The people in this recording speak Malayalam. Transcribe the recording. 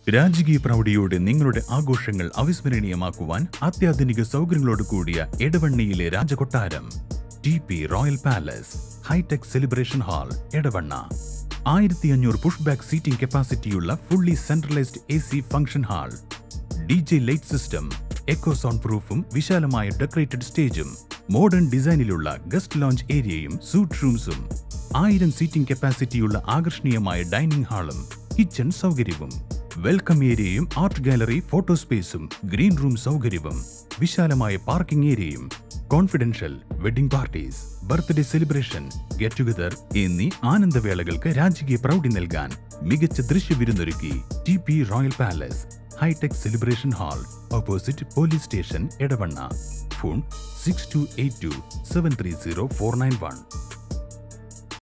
രാജകീയ പ്രൗഢിയോടെ നിങ്ങളുടെ ആഘോഷങ്ങൾ അവിസ്മരണീയമാക്കുവാൻ അത്യാധുനിക സൗകര്യങ്ങളോട് കൂടിയ എടവണ്ണയിലെ രാജകൊട്ടാരം T P royal palace hitech celebration hall Edavanna ആയിരത്തി അഞ്ഞൂറ് പുഷ് ബാക്ക് സീറ്റിംഗ് കപ്പാസിറ്റിയുള്ള fully centralised A C function hall D J light system echo sound പ്രൂഫും വിശാലമായ ഡെക്കറേറ്റഡ് സ്റ്റേജും മോഡേൺ ഡിസൈനിലുള്ള ഗസ്റ്റ് ലോഞ്ച് ഏരിയയും സൂട്ട് റൂംസും ആയിരം സീറ്റിംഗ് കപ്പാസിറ്റിയുള്ള ആകർഷണീയമായ ഡൈനിങ് ഹാളും കിച്ചൺ സൗകര്യവും വെൽക്കം ഏരിയയും ആർട്ട് ഗാലറി ഫോട്ടോ സ്പേസും ഗ്രീൻ റൂം സൗകര്യവും വിശാലമായ പാർക്കിംഗ് ഏരിയയും confidential wedding parties birthday celebration get together എന്നീ ആനന്ദവേളകൾക്ക് രാജകീയ പ്രൗഢി നൽകാൻ മികച്ച ദൃശ്യവിരുന്നൊരുക്കി T P royal palace hitech celebration hall opposite police station Edavanna phone six two eight two seven three zero four nine one